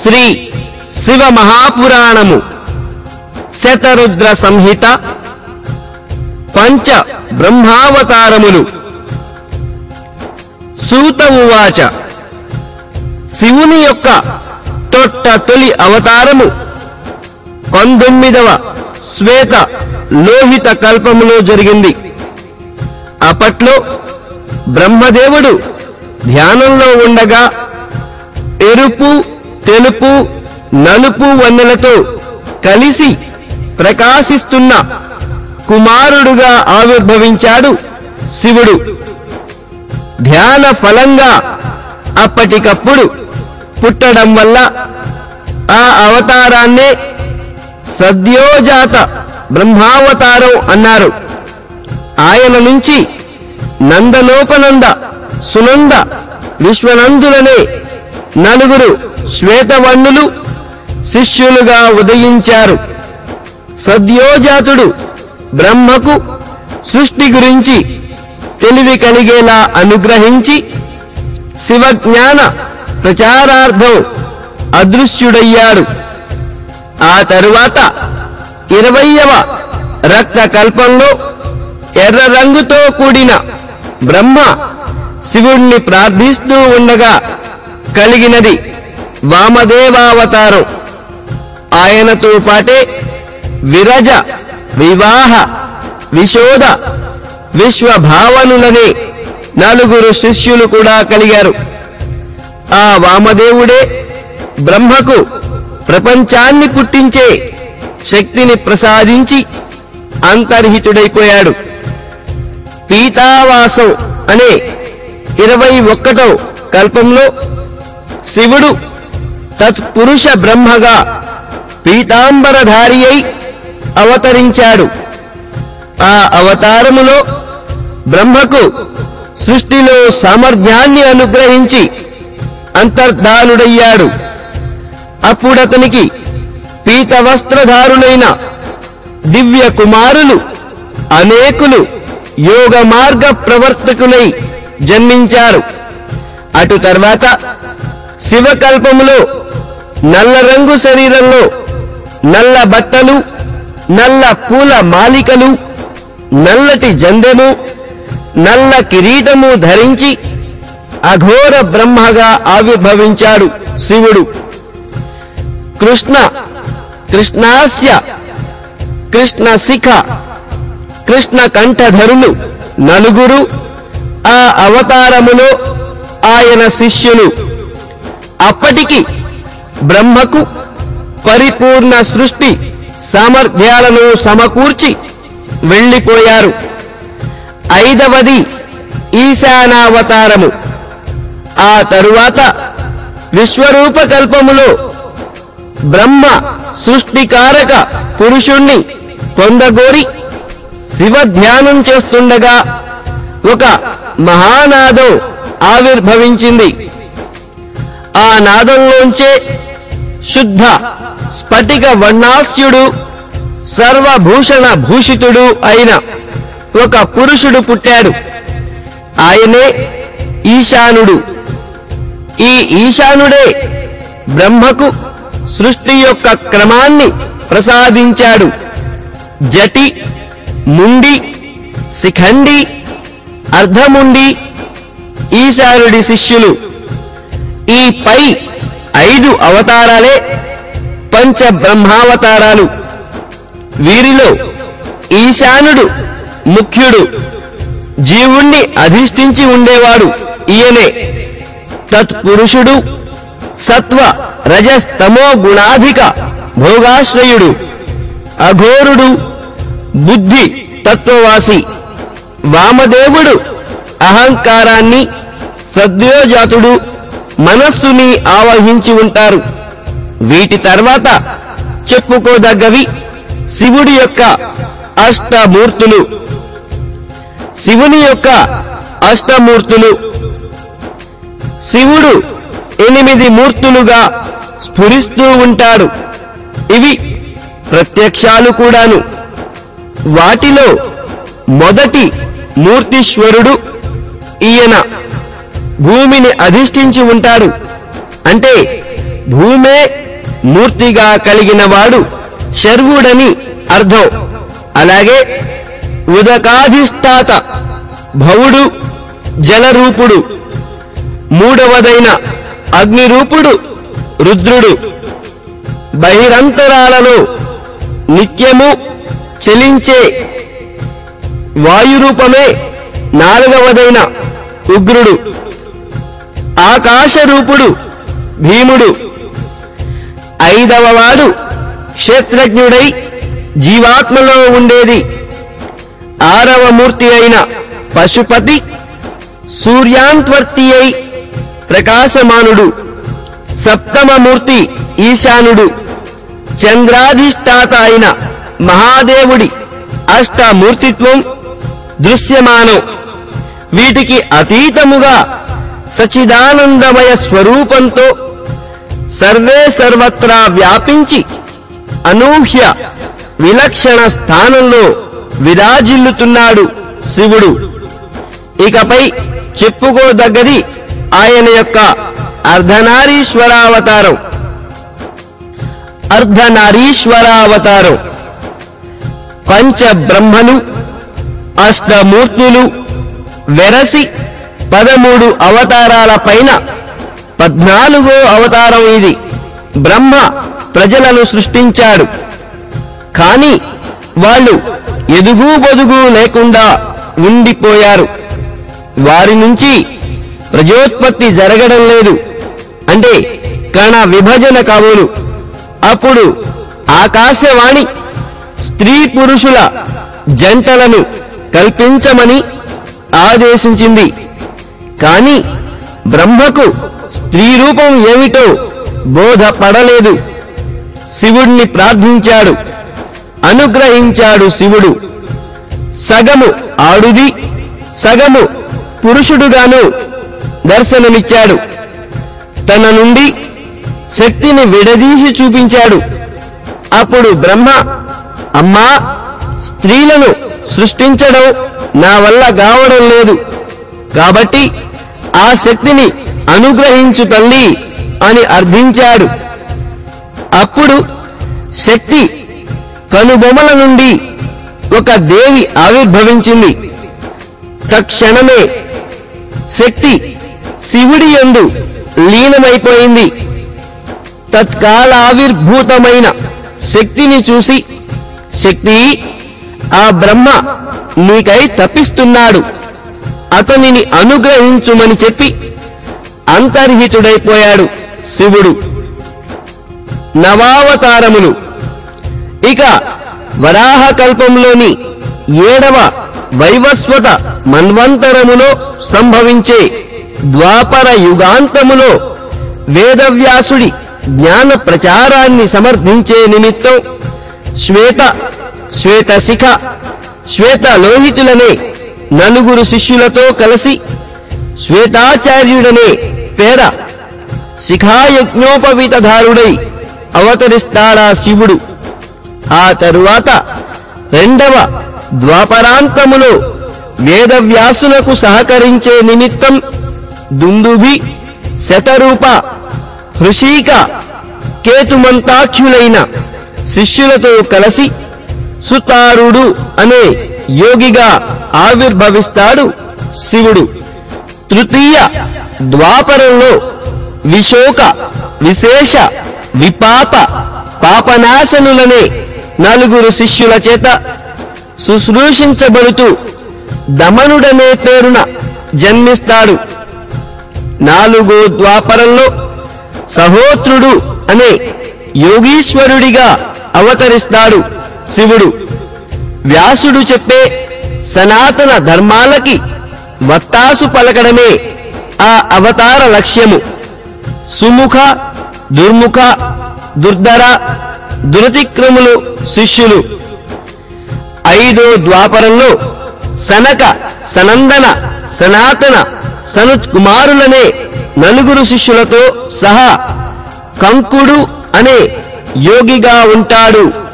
శ్రీ శివ మహాపురాణము శతరుద్ర సంహిత పంచ బ్రహ్మావతారములు సూత ఉవాచ శివుని యొక్క తొట్ట తొలి అవతారము పంతొమ్మిదవ శ్వేత లోహిత కల్పములో జరిగింది అప్పట్లో బ్రహ్మదేవుడు ధ్యానంలో ఉండగా ఎరుపు తెలుపు నలుపు వన్నెలతో కలిసి ప్రకాశిస్తున్న కుమారుడుగా ఆవిర్భవించాడు శివుడు ధ్యాన ఫలంగా అప్పటికప్పుడు పుట్టడం వల్ల ఆ అవతారాన్నే సద్యోజాత బ్రహ్మావతారం అన్నారు ఆయన నుంచి నందలోపనంద సునంద విశ్వనందులనే నలుగురు శ్వేతవన్నులు శిష్యులుగా ఉదయించారు సద్యోజాతుడు బ్రహ్మకు సృష్టి గురించి తెలివి కలిగేలా అనుగ్రహించి శివజ్ఞాన ప్రచారార్థం అదృశ్యుడయ్యాడు ఆ తరువాత ఇరవయవ రక్త కల్పంలో ఎర్ర రంగుతో కూడిన బ్రహ్మ శివుణ్ణి ప్రార్థిస్తూ ఉండగా కలిగినది వామదేవావతారం ఆయనతో పాటే విరజ వివాహ విశోధ విశ్వభావనులనే నలుగురు శిష్యులు కూడా కలిగారు ఆ వామదేవుడే బ్రహ్మకు ప్రపంచాన్ని పుట్టించే శక్తిని ప్రసాదించి అంతర్హితుడైపోయాడు పీతావాసం అనే ఇరవై ఒక్కటో కల్పంలో శివుడు తత్పురుష బ్రహ్మగా పీతాంబరధారి అయి అవతరించాడు ఆ అవతారములో బ్రహ్మకు సృష్టిలో సామర్థ్యాన్ని అనుగ్రహించి అంతర్ధానుడయ్యాడు అప్పుడతనికి పీతవస్త్రధారులైన దివ్య కుమారులు అనేకులు యోగ మార్గ ప్రవర్తకులై జన్మించారు అటు తర్వాత శివకల్పములో నల్ల రంగు శరీరంలో నల్ల బట్టలు నల్ల పూల మాలికలు నల్లటి జందెము నల్ల కిరీటము ధరించి అఘోర బ్రహ్మగా ఆవిర్భవించాడు శివుడు కృష్ణ కృష్ణాస్య కృష్ణ శిఖ కృష్ణ కంఠధరులు నలుగురు ఆ అవతారములో ఆయన శిష్యులు అప్పటికి బ్రహ్మకు పరిపూర్ణ సృష్టి సామర్థ్యాలను సమకూర్చి వెళ్ళిపోయారు ఐదవది ఈశానావతారము ఆ తరువాత విశ్వరూప కల్పములో బ్రహ్మ సృష్టికారక పురుషుణ్ణి పొందగోరి శివ ధ్యానం చేస్తుండగా ఒక మహానాదం ఆవిర్భవించింది ఆ నాదంలోంచే శుద్ధ స్ఫటిక వర్ణాస్యుడు సర్వభూషణ భూషితుడు అయిన ఒక పురుషుడు పుట్టాడు ఆయనే ఈశానుడు ఈ ఈశానుడే బ్రహ్మకు సృష్టి యొక్క క్రమాన్ని ప్రసాదించాడు జటి ముండి శిఖండి అర్ధముండి ఈశానుడి శిష్యులు ఈ పై ఐదు అవతారాలే పంచ బ్రహ్మావతారాలు వీరిలో ఈశానుడు ముఖ్యుడు జీవుణ్ణి అధిష్ఠించి ఉండేవాడు ఈయనే తత్పురుషుడు సత్వ రజస్తమో గుణాధిక భోగాశ్రయుడు అఘోరుడు బుద్ధి తత్వవాసి వామదేవుడు అహంకారాన్ని సద్యోజాతుడు మనస్సుని ఆవహించి ఉంటారు వీటి తర్వాత చెప్పుకోదగ్గవి శివుడి యొక్క అష్టమూర్తులు శివుని యొక్క అష్టమూర్తులు శివుడు ఎనిమిది మూర్తులుగా స్ఫురిస్తూ ఉంటాడు ఇవి ప్రత్యక్షాలు కూడాను వాటిలో మొదటి మూర్తీశ్వరుడు ఈయన భూమిని అధిష్ఠించి ఉంటాడు అంటే భూమే మూర్తిగా కలిగిన వాడు శర్వుడని అర్థం అలాగే ఉదకాధిష్టాత భవుడు జలరూపుడు మూడవదైన అగ్నిరూపుడు రుద్రుడు బహిరంతరాలలో నిత్యము చలించే వాయురూపమే నాలుగవదైన ఉగ్రుడు ఆకాశరూపుడు భీముడు ఐదవవాడు క్షేత్రజ్ఞుడై జీవాత్మలో ఉండేది ఆరవ మూర్తి అయిన పశుపతి సూర్యాంత్వర్తి అయి ప్రకాశమానుడు సప్తమ మూర్తి ఈశానుడు చంద్రాధిష్టాత అయిన మహాదేవుడి అష్టమూర్తిత్వం దృశ్యమానం వీటికి అతీతముగా సచిదానందమయ స్వరూపంతో సర్వే సర్వత్రా వ్యాపించి అనూహ్య విలక్షణ స్థానంలో విరాజిల్లుతున్నాడు శివుడు ఇకపై చెప్పుకోదగ్గది ఆయన యొక్క అర్ధనారీశ్వరావతారం అర్ధనారీశ్వరావతారం పంచబ్రహ్మలు అష్టమూర్తులు వెరసి పదమూడు అవతారాల పైన పద్నాలుగో అవతారం ఇది బ్రహ్మ ప్రజలను సృష్టించాడు కాని వాళ్ళు ఎదుగు బొదుగు లేకుండా ఉండిపోయారు వారి నుంచి ప్రజోత్పత్తి జరగడం లేదు అంటే కణ విభజన కావును అప్పుడు ఆకాశవాణి స్త్రీ పురుషుల జంటలను కల్పించమని ఆదేశించింది కాని బ్రహ్మకు స్త్రీ రూపం ఏమిటో బోధపడలేదు శివుణ్ణి ప్రార్థించాడు అనుగ్రహించాడు శివుడు సగము ఆడుది సగము పురుషుడుగాను దర్శనమిచ్చాడు తన నుండి శక్తిని విడదీసి చూపించాడు అప్పుడు బ్రహ్మ అమ్మా స్త్రీలను సృష్టించడం నా వల్ల కావడం లేదు కాబట్టి ఆ శక్తిని అనుగ్రహించు తల్లి అని అర్థించాడు అప్పుడు శక్తి కనుబొమల నుండి ఒక దేవి ఆవిర్భవించింది తక్షణమే శక్తి శివుడి యందు లీనమైపోయింది తత్కాలావిర్భూతమైన శక్తిని చూసి శక్తి ఆ బ్రహ్మ నీకై తప్పిస్తున్నాడు అతనిని అనుగ్రహించుమని చెప్పి అంతర్హితుడైపోయాడు శివుడు నవావతారములు ఇక వరాహకల్పంలోని ఏడవ వైవస్వత మన్వంతరములో సంభవించే ద్వాపర యుగాంతములో వేదవ్యాసుడి జ్ఞాన ప్రచారాన్ని సమర్థించే నిమిత్తం శ్వేత శ్వేతశిఖ శ్వేత లోహితులనే నలుగురు శిష్యులతో కలిసి శ్వేతాచార్యుడనే పేర శిఖాయజ్ఞోపవీతధారుడై అవతరిస్తాడా శివుడు ఆ తరువాత రెండవ ద్వాపరాంతములో వేదవ్యాసులకు సహకరించే నిమిత్తం దుందుభి శతరూప హృషీక కేతుమంతాఖ్యులైన శిష్యులతో కలిసి సుతారుడు అనే యోగిగా ఆవిర్భవిస్తాడు శివుడు తృతీయ ద్వాపరంలో విశోక విశేష విపాప పాపనాశనులనే నలుగురు శిష్యుల చేత శుశ్రూషించబడుతూ దమనుడనే పేరున జన్మిస్తాడు నాలుగో ద్వాపరంలో సహోత్రుడు అనే యోగీశ్వరుడిగా అవతరిస్తాడు శివుడు వ్యాసుడు చెప్పే సనాతన ధర్మాలకి వత్తాసు పలకడమే ఆ అవతార లక్ష్యము సుముఖ దుర్ముఖ దుర్ధర దురతిక్రములు శిష్యులు ఐదో ద్వాపరంలో సనక సనందన సనాతన సనుత్కుమారులనే నలుగురు శిష్యులతో సహా కంకుడు అనే యోగిగా ఉంటాడు